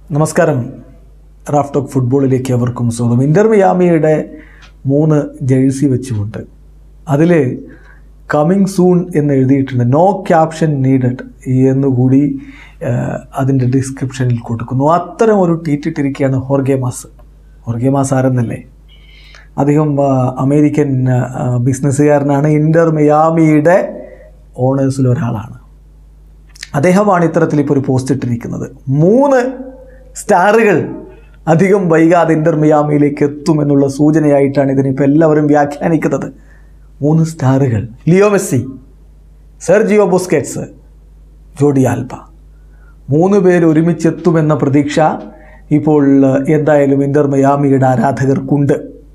നമസ്കാരം Raf talk ഫുട്ബോളിലേക്ക് അവർക്കും സ്വാഗതം ഇന്റർ മിയാമിയുടെ മൂന്ന് ജേഴ്സി വെച്ചുകൊണ്ട് അതിൽ കമ്മിങ് സൂൺ എന്ന് എഴുതിയിട്ടുണ്ട് നോ ക്യാപ്ഷൻ നീഡഡ് എന്നുകൂടി അതിൻ്റെ ഡിസ്ക്രിപ്ഷനിൽ കൊടുക്കുന്നു അത്തരം ഒരു ട്വീറ്റ് ഇട്ടിരിക്കുകയാണ് ഹോർഗെ മാസ് ഹോർഗെ മാസ് ആരെന്നല്ലേ അദ്ദേഹം ആ, അമേരിക്കൻ ആ, ബിസിനസ്സുകാരനാണ് ഇന്റർ മിയാമിയുടെ ഓണേഴ്സിൽ ഒരാളാണ് അദ്ദേഹമാണ് ഇത്തരത്തിൽ ഇപ്പോൾ ഒരു പോസ്റ്റ് ഇട്ടിരിക്കുന്നത് മൂന്ന് സ്റ്റാറുകൾ അധികം വൈകാതെ ഇന്റർ മിയാമിയിലേക്ക് എത്തുമെന്നുള്ള സൂചനയായിട്ടാണ് ഇതിനിപ്പോൾ എല്ലാവരും വ്യാഖ്യാനിക്കുന്നത് മൂന്ന് സ്റ്റാറുകൾ Leo Messi Sergio Busquets Jordi Alba മൂന്ന് പേര് ഒരുമിച്ചെത്തുമെന്ന പ്രതീക്ഷ ഇപ്പോൾ ഏഹ്, എന്തായാലും ഇന്റർ മിയാമിയുടെ ആരാധകർക്കുണ്ട്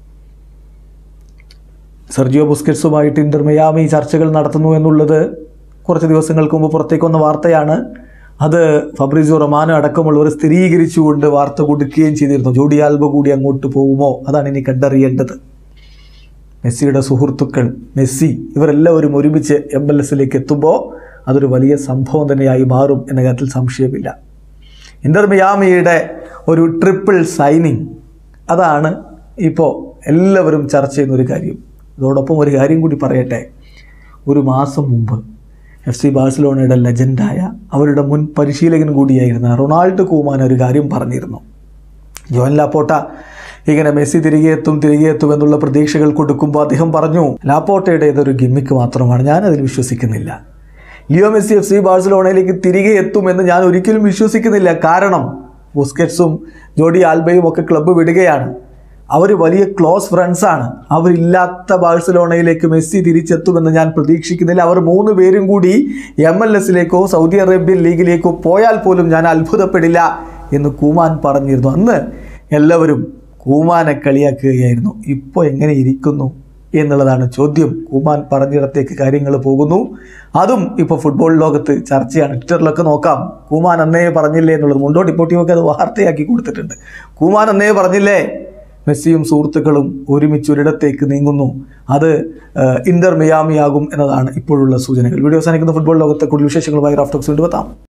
സെർജിയോ ബുസ്കറ്റ്സുമായിട്ട് ഇന്റർ മിയാമി ചർച്ചകൾ നടത്തുന്നു എന്നുള്ളത് കുറച്ച് ദിവസങ്ങൾക്ക് മുമ്പ് പുറത്തേക്ക് വന്ന വാർത്തയാണ് അത് ഫബ്രിസിയോ റൊമാനോ അടക്കമുള്ളവർ സ്ഥിരീകരിച്ചുകൊണ്ട് വാർത്ത കൊടുക്കുകയും ചെയ്തിരുന്നു ജോഡി ആൽബ കൂടി അങ്ങോട്ട് പോകുമോ അതാണ് ഇനി കണ്ടറിയേണ്ടത് മെസ്സിയുടെ സുഹൃത്തുക്കൾ മെസ്സി ഇവരെല്ലാവരും ഒരുമിച്ച് എം എൽ എസിലേക്ക് എത്തുമ്പോൾ അതൊരു വലിയ സംഭവം തന്നെയായി മാറും എന്ന കാര്യത്തിൽ സംശയമില്ല ഇന്റർ മിയാമിയുടെ ഒരു ട്രിപ്പിൾ സൈനിങ് അതാണ് ഇപ്പോൾ എല്ലാവരും ചർച്ച ചെയ്യുന്ന ഒരു കാര്യം ഇതോടൊപ്പം ഒരു കാര്യം കൂടി പറയട്ടെ ഒരു മാസം മുമ്പ് എഫ് സി ബാഴ്സലോണയുടെ ലെജൻഡായ അവരുടെ മുൻ പരിശീലകൻ കൂടിയായിരുന്ന റൊണാൾഡ് കൂമാൻ ഒരു കാര്യം പറഞ്ഞിരുന്നു ജോൻ ലാപ്പോട്ട ഇങ്ങനെ മെസ്സി തിരികെ എത്തും തിരികെ എത്തും എന്നുള്ള പ്രതീക്ഷകൾ കൊടുക്കുമ്പോൾ അദ്ദേഹം പറഞ്ഞു ലാപ്പോട്ടയുടെ ഇതൊരു ഗിമ്മിക്ക് മാത്രമാണ് ഞാൻ അതിൽ വിശ്വസിക്കുന്നില്ല ലിയോ മെസ്സി എഫ് സി ബാഴ്സലോണയിലേക്ക് തിരികെ എത്തുമെന്ന് ഞാൻ ഒരിക്കലും വിശ്വസിക്കുന്നില്ല കാരണം ബുസ്കറ്റ്സും ജോഡി ആൽബയും ഒക്കെ ക്ലബ്ബ് വിടുകയാണ് അവർ വലിയ ക്ലോസ് ഫ്രണ്ട്സാണ് അവരില്ലാത്ത ബാഴ്സലോണയിലേക്ക് മെസ്സി തിരിച്ചെത്തുമെന്ന് ഞാൻ പ്രതീക്ഷിക്കുന്നില്ല അവർ മൂന്ന് പേരും കൂടി എം എൽ എസിലേക്കോ സൗദി അറേബ്യൻ ലീഗിലേക്കോ പോയാൽ പോലും ഞാൻ അത്ഭുതപ്പെടില്ല എന്ന് കൂമാൻ പറഞ്ഞിരുന്നു അന്ന് എല്ലാവരും കൂമാനെ കളിയാക്കുകയായിരുന്നു ഇപ്പോൾ എങ്ങനെ ഇരിക്കുന്നു എന്നുള്ളതാണ് ചോദ്യം കൂമാൻ പറഞ്ഞിടത്തേക്ക് കാര്യങ്ങൾ പോകുന്നു അതും ഇപ്പോൾ ഫുട്ബോൾ ലോകത്ത് ചർച്ചയാണ് ട്വിറ്ററിലൊക്കെ നോക്കാം കൂമാൻ അന്നേ പറഞ്ഞില്ലേ എന്നുള്ളത് മുണ്ടോ ഡിപ്പോട്ടിയൊക്കെ അത് വാർത്തയാക്കി കൊടുത്തിട്ടുണ്ട് കൂമാൻ അന്നേ പറഞ്ഞില്ലേ മെസ്സിയും സുഹൃത്തുക്കളും ഒരുമിച്ച് ഒരിടത്തേക്ക് നീങ്ങുന്നു അത് ഏഹ്, ഇന്റർ മിയാമിയാകും എന്നതാണ് ഇപ്പോഴുള്ള സൂചനകൾ വീഡിയോ അവസാനിക്കുന്ന ഫുട്ബോൾ ലോകത്തെ കൂടുതൽ വിശേഷങ്ങളുമായി റാഫ്റ്റോക്സ് കൊണ്ടുവെത്താം